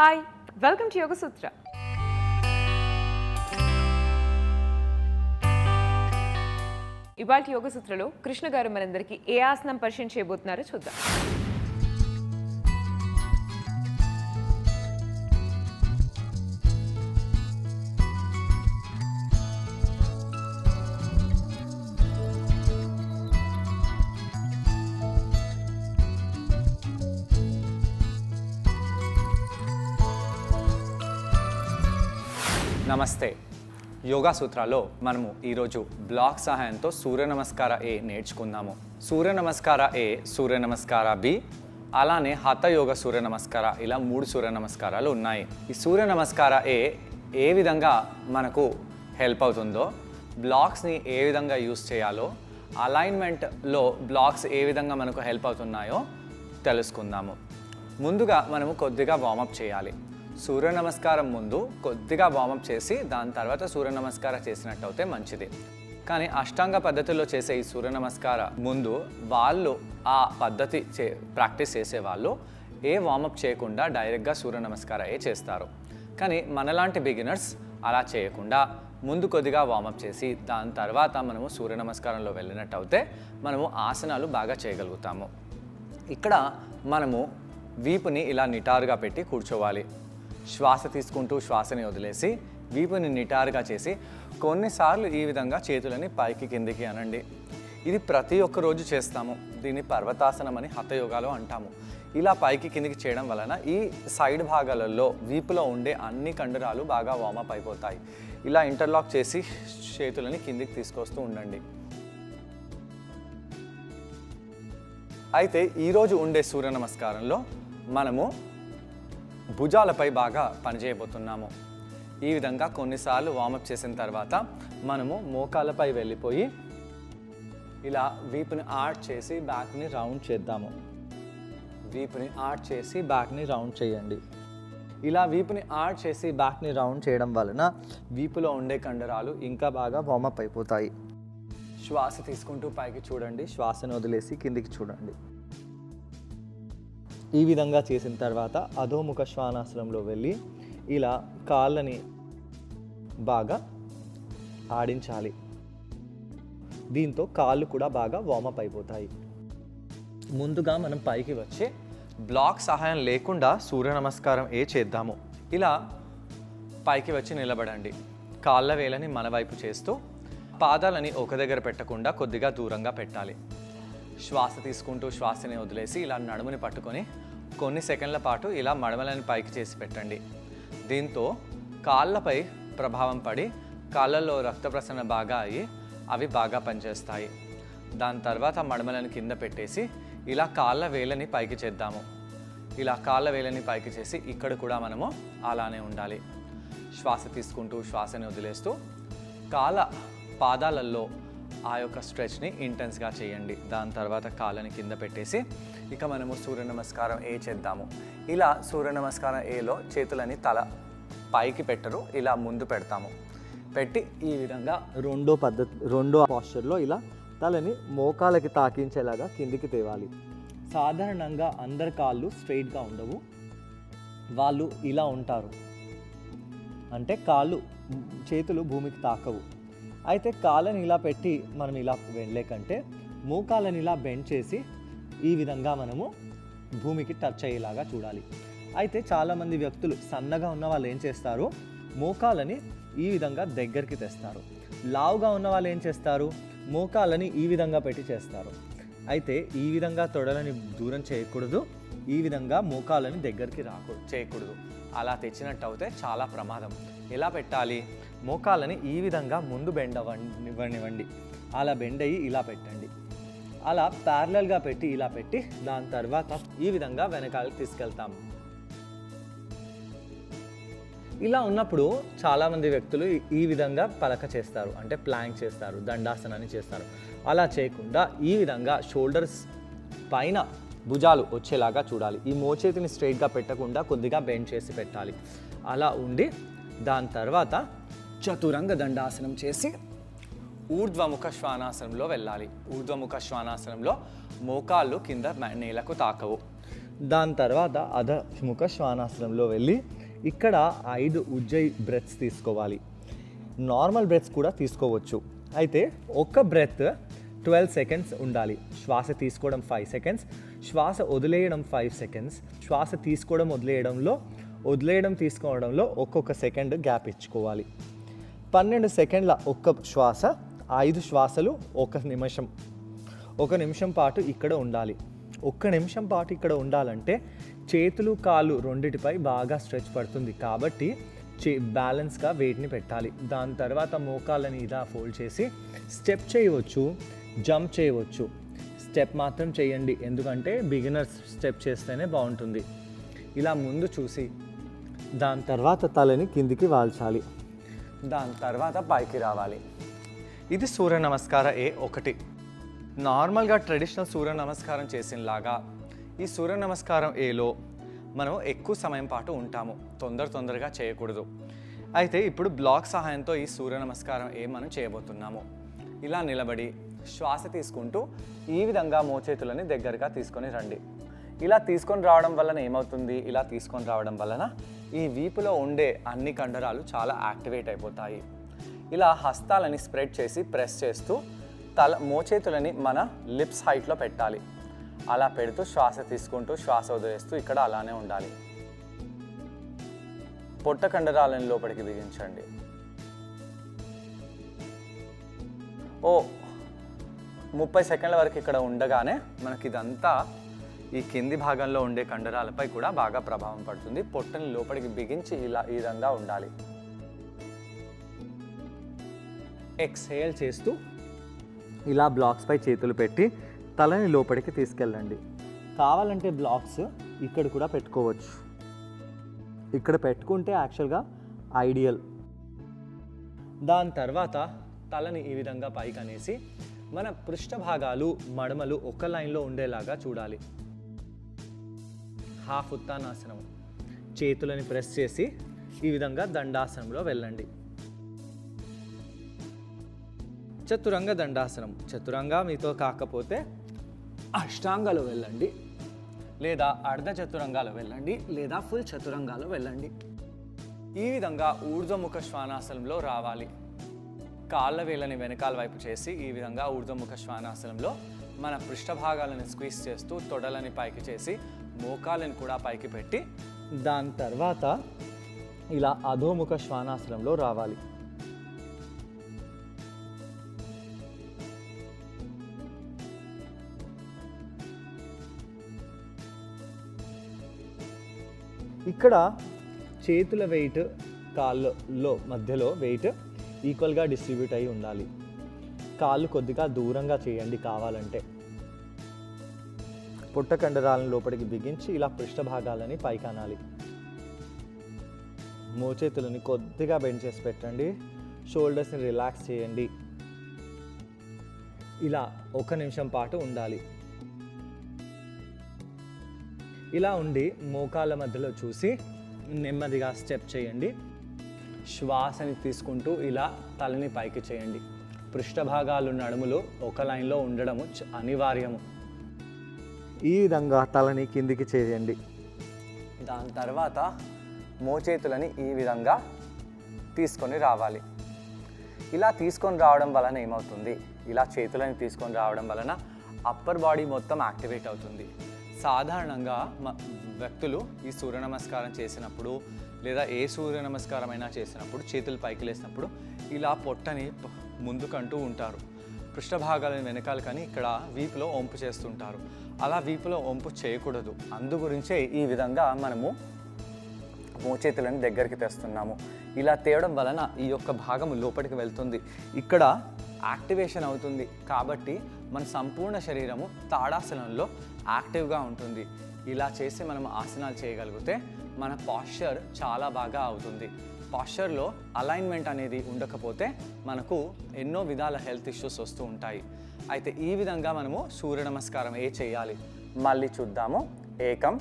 hi welcome to Yoga Sutra ఇవాళ యోగ సూత్రలో కృష్ణ గారు మనందరికీ ఏ ఆసనం పరిచయం చేయబోతున్నారో చూద్దాం నమస్తే యోగా సూత్రాల్లో మనము ఈరోజు బ్లాక్ సహాయంతో సూర్య నమస్కార ఏ నేర్చుకుందాము సూర్య నమస్కార ఏ సూర్య నమస్కార బి అలానే హత యోగ సూర్య నమస్కార ఇలా మూడు సూర్య నమస్కారాలు ఉన్నాయి ఈ సూర్య నమస్కార ఏ ఏ విధంగా మనకు హెల్ప్ అవుతుందో బ్లాక్స్ని ఏ విధంగా యూస్ చేయాలో అలైన్మెంట్లో బ్లాక్స్ ఏ విధంగా మనకు హెల్ప్ అవుతున్నాయో తెలుసుకుందాము ముందుగా మనము కొద్దిగా వార్మప్ చేయాలి సూర్య నమస్కారం ముందు కొద్దిగా వార్మప్ చేసి దాని తర్వాత సూర్య నమస్కారం చేసినట్టు అయితే మంచిది కానీ అష్టాంగ పద్ధతిలో చేసే ఈ సూర్య నమస్కార ముందు వాళ్ళు ఆ పద్ధతి చే ప్రాక్టీస్ చేసే వాళ్ళు ఏ వార్మప్ చేయకుండా డైరెక్ట్గా సూర్య నమస్కారమే చేస్తారు కానీ మనలాంటి బిగినర్స్ అలా చేయకుండా ముందు కొద్దిగా వార్మప్ చేసి దాని తర్వాత మనము సూర్య నమస్కారంలో వెళ్ళినట్టు అయితే మనము ఆసనాలు బాగా చేయగలుగుతాము ఇక్కడ మనము వీపుని ఇలా నిటారుగా పెట్టి కూర్చోవాలి శ్వాస తీసుకుంటూ శ్వాసని వదిలేసి వీపుని నిటారుగా చేసి కొన్నిసార్లు ఈ విధంగా చేతులని పైకి కిందికి అనండి ఇది ప్రతి ఒక్క రోజు చేస్తాము దీన్ని పర్వతాసనం అని హతయోగాలో అంటాము ఇలా పైకి కిందికి చేయడం వలన ఈ సైడ్ భాగాలలో వీపులో ఉండే అన్ని కండరాలు బాగా వార్మప్ అయిపోతాయి ఇలా ఇంటర్లాక్ చేసి చేతులని కిందికి తీసుకొస్తూ ఉండండి అయితే ఈరోజు ఉండే సూర్య నమస్కారంలో మనము భుజాలపై బాగా పనిచేయబోతున్నాము ఈ విధంగా కొన్నిసార్లు వార్మప్ చేసిన తర్వాత మనము మోకాలపై వెళ్ళిపోయి ఇలా వీపుని ఆర్ట్ చేసి బ్యాక్ని రౌండ్ చేద్దాము వీపుని ఆర్ట్ చేసి బ్యాక్ని రౌండ్ చేయండి ఇలా వీపుని ఆర్ట్ చేసి బ్యాక్ని రౌండ్ చేయడం వలన వీపులో ఉండే కండరాలు ఇంకా బాగా వార్మప్ అయిపోతాయి శ్వాస తీసుకుంటూ పైకి చూడండి శ్వాసను వదిలేసి కిందికి చూడండి ఈ విధంగా చేసిన తర్వాత అధోముఖ శ్వానాసనంలో వెళ్ళి ఇలా కాళ్ళని బాగా ఆడించాలి దీంతో కాళ్ళు కూడా బాగా వార్మప్ అయిపోతాయి ముందుగా మనం పైకి వచ్చి బ్లాక్ సహాయం లేకుండా సూర్య నమస్కారం ఏ చేద్దాము ఇలా పైకి వచ్చి నిలబడండి కాళ్ళ వేలని మన వైపు చేస్తూ పాదాలని ఒక దగ్గర పెట్టకుండా కొద్దిగా దూరంగా పెట్టాలి శ్వాస తీసుకుంటూ శ్వాసని వదిలేసి ఇలా నడుముని పట్టుకొని కొన్ని సెకండ్ల పాటు ఇలా మడమలని పైకి చేసి పెట్టండి దీంతో కాళ్ళపై ప్రభావం పడి కాళ్ళల్లో రక్త ప్రసరణ బాగా అయ్యి అవి బాగా పనిచేస్తాయి దాని తర్వాత మడమలను కింద పెట్టేసి ఇలా కాళ్ళ వేలని పైకి చేద్దాము ఇలా కాళ్ళ వేలని పైకి చేసి ఇక్కడ కూడా మనము అలానే ఉండాలి శ్వాస తీసుకుంటూ శ్వాసని వదిలేస్తూ కాళ్ళ పాదాలలో ఆ యొక్క స్ట్రెచ్ని ఇంటెన్స్గా చేయండి దాని తర్వాత కాళ్ళని కింద పెట్టేసి ఇక మనము సూర్య నమస్కారం ఏ చేద్దాము ఇలా సూర్య నమస్కారం ఏలో చేతులని తల పైకి పెట్టరు ఇలా ముందు పెడతాము పెట్టి ఈ విధంగా రెండో పద్ధతి రెండో పాస్చర్లో ఇలా తలని మోకాలకి తాకించేలాగా కిందికి తేవాలి సాధారణంగా అందరి కాళ్ళు స్ట్రైట్గా ఉండవు వాళ్ళు ఇలా ఉంటారు అంటే కాళ్ళు చేతులు భూమికి తాకవు అయితే కాళ్ళని ఇలా పెట్టి మనం ఇలా వెళ్ళే కంటే మోకాళ్ళని ఇలా బెండ్ చేసి ఈ విధంగా మనము భూమికి టచ్ అయ్యేలాగా చూడాలి అయితే చాలామంది వ్యక్తులు సన్నగా ఉన్న వాళ్ళు ఏం చేస్తారు మోకాలని ఈ విధంగా దగ్గరికి తెస్తారు లావుగా ఉన్న వాళ్ళు ఏం చేస్తారు మోకాలని ఈ విధంగా పెట్టి చేస్తారు అయితే ఈ విధంగా తొడలని దూరం చేయకూడదు ఈ విధంగా మోకాలని దగ్గరికి రాకూడదు చేయకూడదు అలా తెచ్చినట్టు అయితే చాలా ప్రమాదం ఎలా పెట్టాలి మోకాలని ఈ విధంగా ముందు బెండ్ అవ్వనివ్వండి అలా బెండ్ అయ్యి ఇలా పెట్టండి అలా ప్యారలల్గా పెట్టి ఇలా పెట్టి దాని తర్వాత ఈ విధంగా వెనకాలకి తీసుకెళ్తాము ఇలా ఉన్నప్పుడు చాలామంది వ్యక్తులు ఈ- ఈ విధంగా పలక చేస్తారు అంటే ప్లాంక్ చేస్తారు దండాసనాన్ని చేస్తారు అలా చేయకుండా ఈ విధంగా షోల్డర్స్ పైన భుజాలు వచ్చేలాగా చూడాలి ఈ మోచేతిని స్ట్రైట్గా పెట్టకుండా కొద్దిగా బెండ్ చేసి పెట్టాలి అలా ఉండి దాని తర్వాత చతురంగ దండాసనం చేసి ఊర్ధ్వముఖ శ్వానాసనంలో వెళ్ళాలి ఊర్ధ్వముఖ శ్వానాసనంలో మోకాళ్ళు కింద మ- నేలకు తాకవు దాని తర్వాత అధ ముఖ శ్వానాసనంలో వెళ్ళి ఇక్కడ ఐదు ఉజ్జయ్ బ్రెత్స్ తీసుకోవాలి నార్మల్ బ్రెత్స్ కూడా తీసుకోవచ్చు అయితే ఒక్క బ్రెత్ ట్వెల్వ్ సెకండ్స్ ఉండాలి శ్వాస తీసుకోవడం ఫైవ్ సెకండ్స్ శ్వాస వదిలేయడం ఫైవ్ సెకండ్స్ శ్వాస తీసుకోవడం వదిలేయడంలో వదిలేయడం తీసుకోవడంలో ఒక్కొక్క సెకండ్ గ్యాప్ ఇచ్చుకోవాలి పన్నెండు సెకండ్ల ఒక్క శ్వాస ఐదు శ్వాసలు ఒక నిమిషం ఒక నిమిషం పాటు ఇక్కడ ఉండాలి ఒక్క నిమిషం పాటు ఇక్కడ ఉండాలంటే చేతులు కాళ్ళు రెండిటిపై బాగా స్ట్రెచ్ పడుతుంది కాబట్టి చే బ్యాలెన్స్గా వెయిట్ని పెట్టాలి దాని తర్వాత మోకాళ్ళని ఇలా ఫోల్డ్ చేసి స్టెప్ చేయవచ్చు జంప్ చేయవచ్చు స్టెప్ మాత్రం చేయండి ఎందుకంటే బిగినర్స్ స్టెప్ చేస్తేనే బాగుంటుంది ఇలా ముందు చూసి దాని తర్వాత తలని కిందికి వాల్చాలి దాని తర్వాత పైకి రావాలి ఇది సూర్య నమస్కార ఏ ఒకటి నార్మల్గా ట్రెడిషనల్ సూర్య నమస్కారం చేసినలాగా ఈ సూర్య నమస్కారం ఏలో మనం ఎక్కువ సమయం పాటు ఉంటాము తొందర తొందరగా చేయకూడదు అయితే ఇప్పుడు బ్లాక్ సహాయంతో ఈ సూర్య నమస్కారం ఏ మనం చేయబోతున్నాము ఇలా నిలబడి శ్వాస తీసుకుంటూ ఈ విధంగా మోచేతులని దగ్గరగా తీసుకొని రండి ఇలా తీసుకొని రావడం వలన ఏమవుతుంది ఇలా తీసుకొని రావడం వలన ఈ వీపులో ఉండే అన్ని కండరాలు చాలా యాక్టివేట్ అయిపోతాయి ఇలా హస్తాలని స్ప్రెడ్ చేసి ప్రెస్ చేస్తూ తల మోచేతులని మన లిప్స్ హైట్లో పెట్టాలి అలా పెడుతూ శ్వాస తీసుకుంటూ శ్వాస వదిలేస్తూ ఇక్కడ అలానే ఉండాలి పొట్ట కండరాలను లోపలికి బిగించండి ఓ ముప్పై సెకండ్ల వరకు ఇక్కడ ఉండగానే మనకి ఇదంతా ఈ కింది భాగంలో ఉండే కండరాలపై కూడా బాగా ప్రభావం పడుతుంది పొట్టని లోపలికి బిగించి ఇలా ఈ విధంగా ఉండాలి ఎక్స్హేల్ చేస్తూ ఇలా బ్లాక్స్ పై చేతులు పెట్టి తలని లోపలికి తీసుకెళ్ళండి కావాలంటే బ్లాక్స్ ఇక్కడ కూడా పెట్టుకోవచ్చు ఇక్కడ పెట్టుకుంటే యాక్చువల్గా ఐడియల్ దాని తర్వాత తలని ఈ విధంగా పైకి అనేసి మన పృష్ఠ భాగాలు మడమలు ఒక లైన్లో ఉండేలాగా చూడాలి హాఫ్ ఉత్తానాసనం చేతులని ప్రెస్ చేసి ఈ విధంగా దండాసనంలో వెళ్ళండి చతురంగ దండాసనం చతురంగ మీతో కాకపోతే అష్టాంగాలు వెళ్ళండి లేదా అర్ధ చతురంగాలు వెళ్ళండి లేదా ఫుల్ చతురంగాలు వెళ్ళండి ఈ విధంగా ఊర్ధ్వముఖ శ్వానాసనంలో రావాలి కాళ్ళ వేళ్ళని వెనకాల వైపు చేసి ఈ విధంగా ఊర్ధ్వముఖ శ్వానాసనంలో మన పృష్ఠభాగాలను స్క్వీజ్ చేస్తూ తొడలని పైకి చేసి మోకాలను కూడా పైకి పెట్టి దాని తర్వాత ఇలా అధోముఖ శ్వానాసనంలో రావాలి ఇక్కడ చేతుల వెయిట్ కాళ్ళలో మధ్యలో వెయిట్ ఈక్వల్గా డిస్ట్రిబ్యూట్ అయి ఉండాలి కాళ్ళు కొద్దిగా దూరంగా చేయండి కావాలంటే పుట్ట కండరాలను లోపలికి బిగించి ఇలా పృష్ఠ భాగాలని పైకి అనాలి మోచేతులని కొద్దిగా బెండ్ చేసి పెట్టండి షోల్డర్స్ని రిలాక్స్ చేయండి ఇలా ఒక నిమిషం పాటు ఉండాలి ఇలా ఉండి మోకాళ్ళ మధ్యలో చూసి నెమ్మదిగా స్టెప్ చేయండి శ్వాసని తీసుకుంటూ ఇలా తలని పైకి చేయండి పృష్ఠభాగాలు నడుములు ఒక లైన్లో ఉండడము చ- అనివార్యము ఈ విధంగా తలని కిందికి చేయండి దాని తర్వాత మోచేతులని ఈ విధంగా తీసుకొని రావాలి ఇలా తీసుకొని రావడం వలన ఏమవుతుంది ఇలా చేతులని తీసుకొని రావడం వలన అప్పర్ బాడీ మొత్తం యాక్టివేట్ అవుతుంది సాధారణంగా మ- వ్యక్తులు ఈ సూర్య నమస్కారం చేసినప్పుడు లేదా ఏ సూర్య నమస్కారం అయినా చేసినప్పుడు చేతులు పైకి లేసినప్పుడు ఇలా పొట్టని ప- ముందుకంటూ ఉంటారు పృష్ఠభాగాలను వెనకాల కానీ ఇక్కడ వీపులో వంపు చేస్తుంటారు అలా వీపులో వంపు చేయకూడదు అందు గురించే ఈ విధంగా మనము మోచేతులను దగ్గరికి తెస్తున్నాము ఇలా తేవడం వలన ఈ యొక్క భాగం లోపలికి వెళ్తుంది ఇక్కడ యాక్టివేషన్ అవుతుంది కాబట్టి మన సంపూర్ణ శరీరము తాడాసనంలో యాక్టివ్గా ఉంటుంది ఇలా చేసి మనం ఆసనాలు చేయగలిగితే మన పాశ్చర్ చాలా బాగా అవుతుంది పాశ్చర్లో అలైన్మెంట్ అనేది ఉండకపోతే మనకు ఎన్నో విధాల హెల్త్ ఇష్యూస్ వస్తూ ఉంటాయి అయితే ఈ విధంగా మనము సూర్య నమస్కారం ఏ చేయాలి మళ్ళీ చూద్దాము ఏకం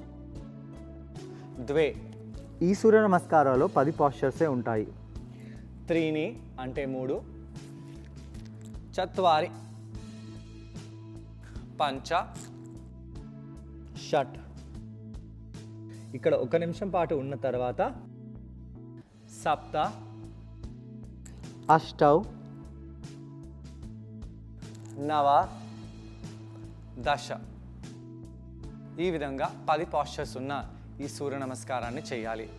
ద్వే ఈ సూర్య నమస్కారాల్లో పది పాశ్చర్సే ఉంటాయి త్రీని అంటే మూడు చత్వారి పంచ షట్ ఇక్కడ ఒక నిమిషం పాటు ఉన్న తర్వాత సప్త అష్టౌ నవ దశ ఈ విధంగా పది పాస్చర్స్ ఉన్న ఈ సూర్య నమస్కారాన్ని చేయాలి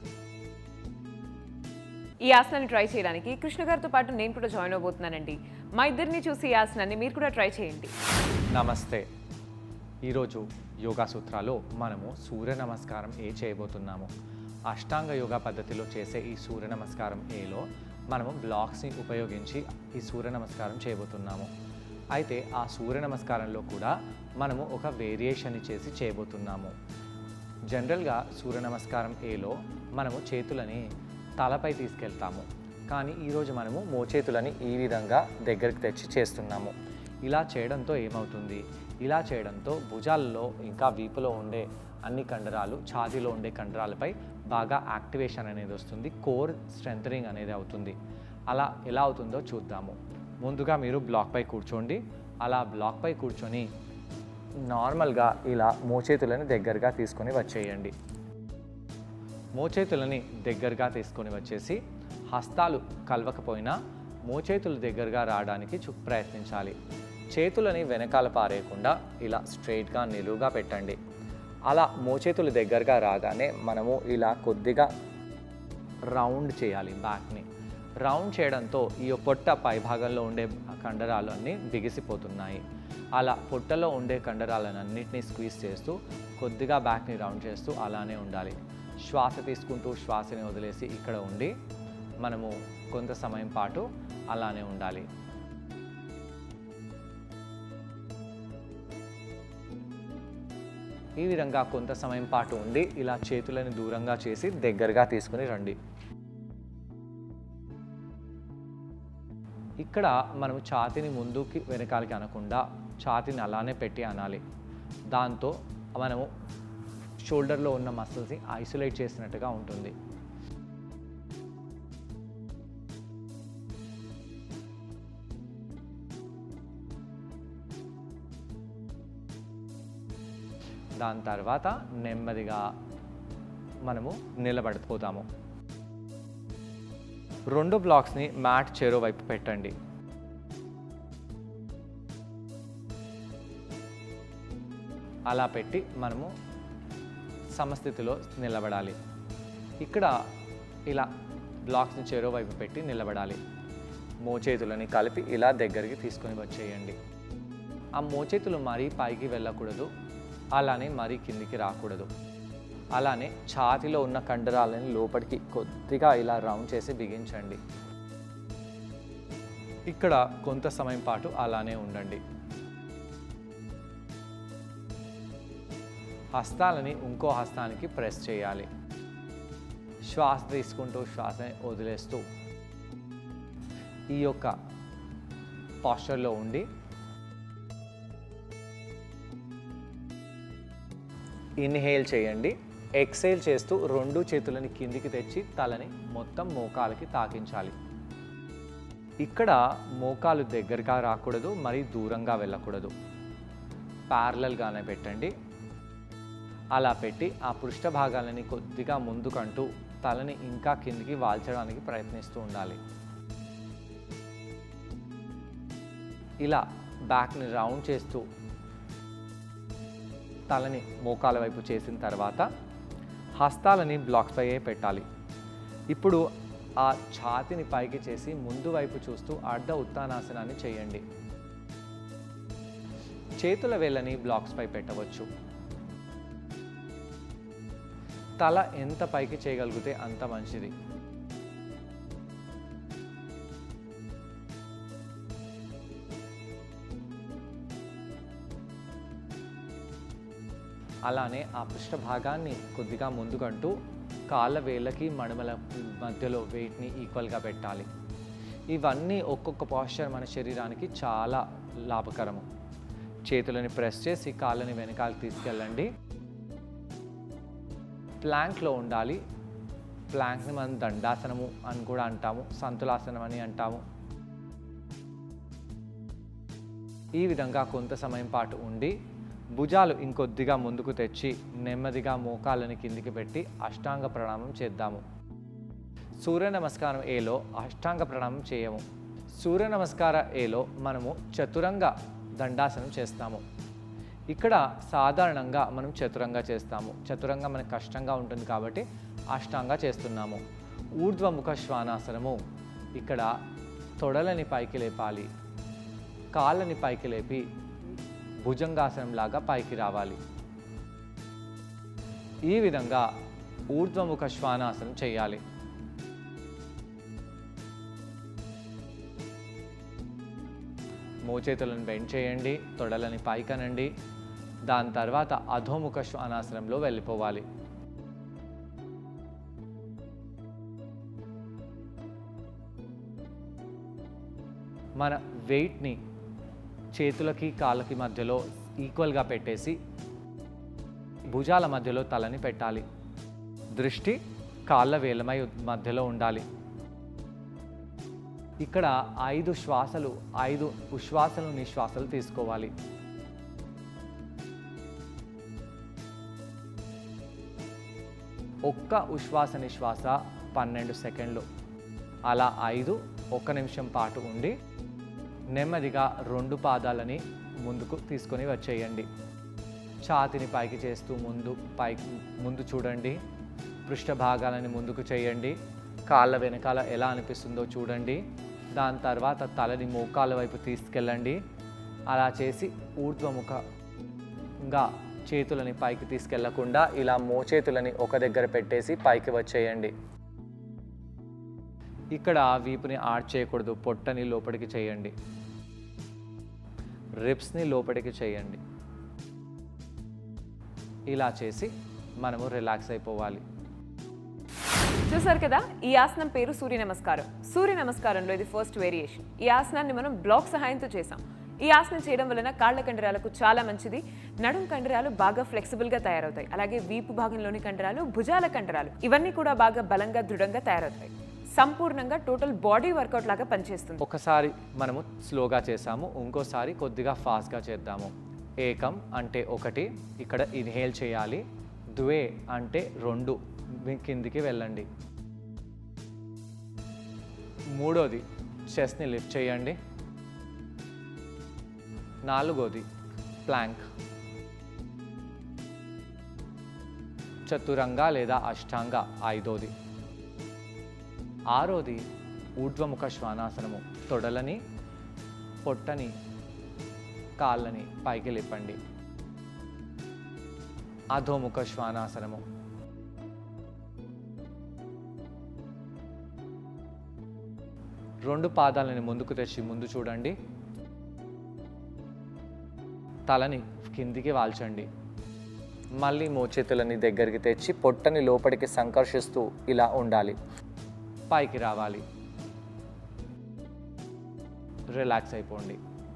ఈ ఆసనాన్ని ట్రై చేయడానికి కృష్ణ గారితో పాటు నేను కూడా జాయిన్ అవబోతున్నానండి మా ఇద్దరిని చూసి ఈ ఆసనాన్ని మీరు కూడా ట్రై చేయండి నమస్తే ఈరోజు యోగా సూత్రాలో మనము సూర్య నమస్కారం ఏ చేయబోతున్నాము అష్టాంగ యోగా పద్ధతిలో చేసే ఈ సూర్య నమస్కారం ఏలో మనము బ్లాక్స్ని ఉపయోగించి ఈ సూర్య నమస్కారం చేయబోతున్నాము అయితే ఆ సూర్య నమస్కారంలో కూడా మనము ఒక వేరియేషన్ చేసి చేయబోతున్నాము జనరల్గా సూర్య నమస్కారం ఏలో మనము చేతులని తలపై తీసుకెళ్తాము కానీ ఈరోజు మనము మోచేతులని ఈ విధంగా దగ్గరికి తెచ్చి చేస్తున్నాము ఇలా చేయడంతో ఏమవుతుంది ఇలా చేయడంతో భుజాల్లో ఇంకా వీపులో ఉండే అన్ని కండరాలు ఛాతీలో ఉండే కండరాలపై బాగా యాక్టివేషన్ అనేది వస్తుంది కోర్ స్ట్రెంథనింగ్ అనేది అవుతుంది అలా ఎలా అవుతుందో చూద్దాము ముందుగా మీరు బ్లాక్పై కూర్చోండి అలా బ్లాక్పై కూర్చొని నార్మల్గా ఇలా మోచేతులని దగ్గరగా తీసుకొని వచ్చేయండి మోచేతులని దగ్గరగా తీసుకొని వచ్చేసి హస్తాలు కలవకపోయినా మోచేతులు దగ్గరగా రావడానికి చు ప్రయత్నించాలి చేతులని వెనకాల పారేయకుండా ఇలా స్ట్రైట్గా నిలువుగా పెట్టండి అలా మోచేతులు దగ్గరగా రాగానే మనము ఇలా కొద్దిగా రౌండ్ చేయాలి బ్యాక్ని రౌండ్ చేయడంతో ఈ పొట్ట పై భాగంలో ఉండే కండరాలు అన్నీ బిగిసిపోతున్నాయి అలా పొట్టలో ఉండే కండరాలన్నింటినీ స్క్వీజ్ చేస్తూ కొద్దిగా బ్యాక్ని రౌండ్ చేస్తూ అలానే ఉండాలి శ్వాస తీసుకుంటూ శ్వాసని వదిలేసి ఇక్కడ ఉండి మనము కొంత సమయం పాటు అలానే ఉండాలి ఈ విధంగా కొంత సమయం పాటు ఉండి ఇలా చేతులను దూరంగా చేసి దగ్గరగా తీసుకుని రండి ఇక్కడ మనం ఛాతిని ముందుకి వెనకాలకి అనకుండా ఛాతిని అలానే పెట్టి అనాలి దాంతో మనము షోల్డర్లో ఉన్న మసిల్స్ని ఐసోలేట్ చేసినట్టుగా ఉంటుంది దాని తర్వాత నెమ్మదిగా మనము నిలబడిపోతాము రెండు బ్లాక్స్ని మ్యాట్ చెరో వైపు పెట్టండి అలా పెట్టి మనము సమస్థితిలో నిలబడాలి ఇక్కడ ఇలా బ్లాక్స్ని చెరో వైపు పెట్టి నిలబడాలి మోచేతులని కలిపి ఇలా దగ్గరికి తీసుకొని వచ్చేయండి ఆ మోచేతులు మరీ పైకి వెళ్ళకూడదు అలానే మరీ కిందికి రాకూడదు అలానే ఛాతిలో ఉన్న కండరాలని లోపలికి కొద్దిగా ఇలా రౌండ్ చేసి బిగించండి ఇక్కడ కొంత సమయం పాటు అలానే ఉండండి హస్తాలని ఇంకో హస్తానికి ప్రెస్ చేయాలి శ్వాస తీసుకుంటూ శ్వాసని వదిలేస్తూ ఈ యొక్క పాస్చర్లో ఉండి ఇన్హేల్ చేయండి ఎక్సేల్ చేస్తూ రెండు చేతులని కిందికి తెచ్చి తలని మొత్తం మోకాలకి తాకించాలి ఇక్కడ మోకాలు దగ్గరగా రాకూడదు మరీ దూరంగా వెళ్ళకూడదు ప్యారలల్గానే పెట్టండి అలా పెట్టి ఆ పృష్ఠ భాగాలని కొద్దిగా ముందుకంటూ తలని ఇంకా కిందికి వాల్చడానికి ప్రయత్నిస్తూ ఉండాలి ఇలా బ్యాక్ని రౌండ్ చేస్తూ తలని మోకాల వైపు చేసిన తర్వాత హస్తాలని బ్లాక్స్ పై పెట్టాలి ఇప్పుడు ఆ ఛాతిని పైకి చేసి ముందు వైపు చూస్తూ అర్ధ ఉత్తానాసనాన్ని చేయండి చేతుల వేళ్ళని బ్లాక్స్ పై పెట్టవచ్చు తల ఎంత పైకి చేయగలిగితే అంత మంచిది అలానే ఆ పృష్ఠ భాగాన్ని కొద్దిగా ముందుకంటూ కాళ్ళ వేళ్ళకి మడమల మధ్యలో వెయిట్ని ఈక్వల్గా పెట్టాలి ఇవన్నీ ఒక్కొక్క పాస్చర్ మన శరీరానికి చాలా లాభకరము చేతులని ప్రెస్ చేసి కాళ్ళని వెనకాలకి తీసుకెళ్ళండి ప్లాంక్లో ఉండాలి ప్లాంక్ని మనం దండాసనము అని కూడా అంటాము సంతులాసనం అని అంటాము ఈ విధంగా కొంత సమయం పాటు ఉండి భుజాలు ఇంకొద్దిగా ముందుకు తెచ్చి నెమ్మదిగా మోకాళ్ళని కిందికి పెట్టి అష్టాంగ ప్రణామం చేద్దాము సూర్య నమస్కారం ఏలో అష్టాంగ ప్రణామం చేయము సూర్య నమస్కార ఏలో మనము చతురంగ దండాసనం చేస్తాము ఇక్కడ సాధారణంగా మనం చతురంగా చేస్తాము చతురంగా మనకు కష్టంగా ఉంటుంది కాబట్టి అష్టాంగా చేస్తున్నాము ఊర్ధ్వముఖ శ్వానాసనము ఇక్కడ తొడలని పైకి లేపాలి కాళ్ళని పైకి లేపి భుజంగాసనం లాగా పైకి రావాలి ఈ విధంగా ఊర్ధ్వముఖ శ్వానాసనం చేయాలి మోచేతులను బెండ్ చేయండి తొడలని పైకనండి దాని తర్వాత అధోముఖ శ్వానాసనంలో వెళ్ళిపోవాలి మన వెయిట్ని చేతులకి కాళ్ళకి మధ్యలో ఈక్వల్గా పెట్టేసి భుజాల మధ్యలో తలని పెట్టాలి దృష్టి కాళ్ళ వేలమై మధ్యలో ఉండాలి ఇక్కడ ఐదు శ్వాసలు ఐదు ఉశ్వాసలు నిశ్వాసలు తీసుకోవాలి ఒక్క ఉశ్వాస నిశ్వాస పన్నెండు సెకండ్లు అలా ఐదు ఒక్క నిమిషం పాటు ఉండి నెమ్మదిగా రెండు పాదాలని ముందుకు తీసుకొని వచ్చేయండి ఛాతిని పైకి చేస్తూ ముందు పైకి ముందు చూడండి పృష్ఠ భాగాలని ముందుకు చేయండి కాళ్ళ వెనకాల ఎలా అనిపిస్తుందో చూడండి దాని తర్వాత తలని మోకాళ్ళ వైపు తీసుకెళ్ళండి అలా చేసి ఊర్ధ్వముఖంగా చేతులని పైకి తీసుకెళ్లకుండా ఇలా మోచేతులని ఒక దగ్గర పెట్టేసి పైకి వచ్చేయండి ఇక్కడ వీపుని ఆడ్ చేయకూడదు పొట్టని లోపలికి చేయండి రిప్స్ని లోపలికి చేయండి ఇలా చేసి మనము రిలాక్స్ అయిపోవాలి చూసారు కదా ఈ ఆసనం పేరు సూర్య నమస్కారం సూర్య నమస్కారంలో ఇది ఫస్ట్ వేరియేషన్ ఈ ఆసనాన్ని మనం బ్లాక్ సహాయంతో చేసాం ఈ ఆసనం చేయడం వలన కాళ్ళ కండరాలకు చాలా మంచిది నడుం కండరాలు బాగా ఫ్లెక్సిబుల్ గా తయారవుతాయి అలాగే వీపు భాగంలోని కండరాలు భుజాల కండరాలు ఇవన్నీ కూడా బాగా బలంగా దృఢంగా తయారవుతాయి సంపూర్ణంగా టోటల్ బాడీ వర్కౌట్ లాగా పనిచేస్తుంది ఒకసారి మనము స్లోగా చేసాము ఇంకోసారి కొద్దిగా ఫాస్ట్గా చేద్దాము ఏకం అంటే ఒకటి ఇక్కడ ఇన్హేల్ చేయాలి ద్వే అంటే రెండు మీ కిందికి వెళ్ళండి మూడోది చెస్ని లిఫ్ట్ చేయండి నాలుగోది ప్లాంక్ చతురంగ లేదా అష్టాంగ ఐదోది ఆరోది ఊర్ధ్వముఖ శ్వానాసనము తొడలని పొట్టని కాళ్ళని పైకి లేపండి అధోముఖ శ్వానాసనము రెండు పాదాలని ముందుకు తెచ్చి ముందు చూడండి తలని కిందికి వాల్చండి మళ్ళీ మోచేతులని దగ్గరికి తెచ్చి పొట్టని లోపలికి సంకర్షిస్తూ ఇలా ఉండాలి పైకి రావాలి రిలాక్స్ అయిపోండి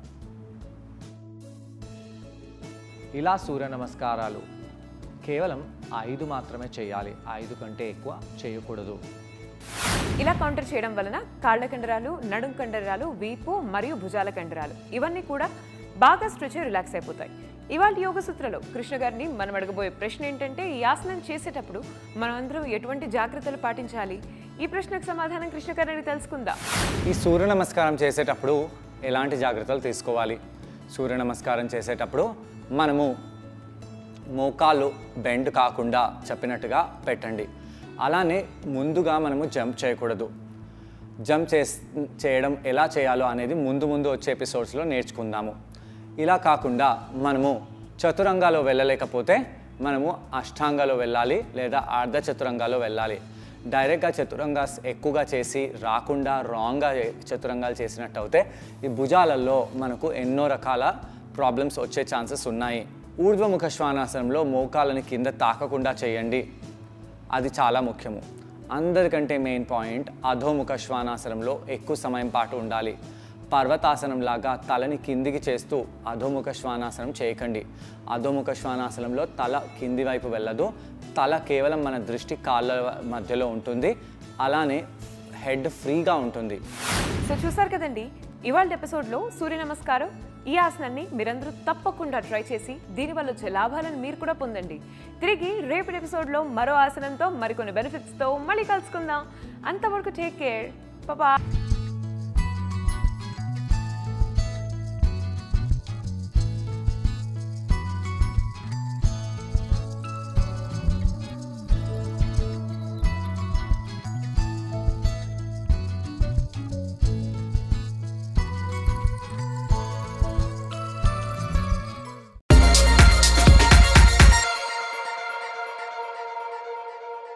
ఇలా సూర్య నమస్కారాలు కేవలం ఐదు మాత్రమే చేయాలి ఐదు కంటే ఎక్కువ చేయకూడదు ఇలా కౌంటర్ చేయడం వలన కాళ్ళ కండరాలు నడుం కండరాలు వీపు మరియు భుజాల కండరాలు ఇవన్నీ కూడా బాగా స్ట్రెచ్ రిలాక్స్ అయిపోతాయి ఇవాళ యోగ సూత్రలో కృష్ణ గారిని మనం అడగబోయే ప్రశ్న ఏంటంటే ఈ ఆసనం చేసేటప్పుడు మనం అందరం ఎటువంటి జాగ్రత్తలు పాటించాలి ఈ ప్రశ్నకు సమాధానం కృష్ణ గారిని తెలుసుకుందాం ఈ సూర్య నమస్కారం చేసేటప్పుడు ఎలాంటి జాగ్రత్తలు తీసుకోవాలి సూర్య నమస్కారం చేసేటప్పుడు మనము మోకాళ్ళు బెండ్ కాకుండా చెప్పినట్టుగా పెట్టండి అలానే ముందుగా మనము జంప్ చేయకూడదు జంప్ చేస్ చేయడం ఎలా చేయాలో అనేది ముందు ముందు వచ్చే ఎపిసోడ్స్లో నేర్చుకుందాము ఇలా కాకుండా మనము చతురంగాలో వెళ్ళలేకపోతే మనము అష్టాంగాలో వెళ్ళాలి లేదా అర్ధ చతురంగాలో వెళ్ళాలి డైరెక్ట్గా చతురంగా ఎక్కువగా చేసి రాకుండా రాంగ్గా చతురంగాలు చేసినట్టు అయితే ఈ భుజాలలో మనకు ఎన్నో రకాల ప్రాబ్లమ్స్ వచ్చే ఛాన్సెస్ ఉన్నాయి ఊర్ధ్వముఖ శ్వానాసనంలో మోకాలని కింద తాకకుండా చేయండి అది చాలా ముఖ్యము అందరికంటే మెయిన్ పాయింట్ అధోముఖ శ్వానాసనంలో ఎక్కువ సమయం పాటు ఉండాలి పర్వతాసనం లాగా తలని కిందికి చేస్తూ అధోముఖ శ్వానాసనం చేయకండి అధోముఖ శ్వానాసనంలో తల కింది వైపు వెళ్ళదు తల కేవలం మన దృష్టి కాళ్ళ మధ్యలో ఉంటుంది అలానే హెడ్ ఫ్రీగా ఉంటుంది సో చూసారు కదండి ఇవాళ ఎపిసోడ్లో సూర్య నమస్కారం ఈ ఆసనాన్ని మీరందరూ తప్పకుండా ట్రై చేసి దీనివల్ల వచ్చే లాభాలను మీరు కూడా పొందండి తిరిగి రేపటి ఎపిసోడ్లో మరో ఆసనంతో మరికొన్ని బెనిఫిట్స్తో మళ్ళీ కలుసుకుందాం అంతవరకు టేక్ కేర్ బాయ్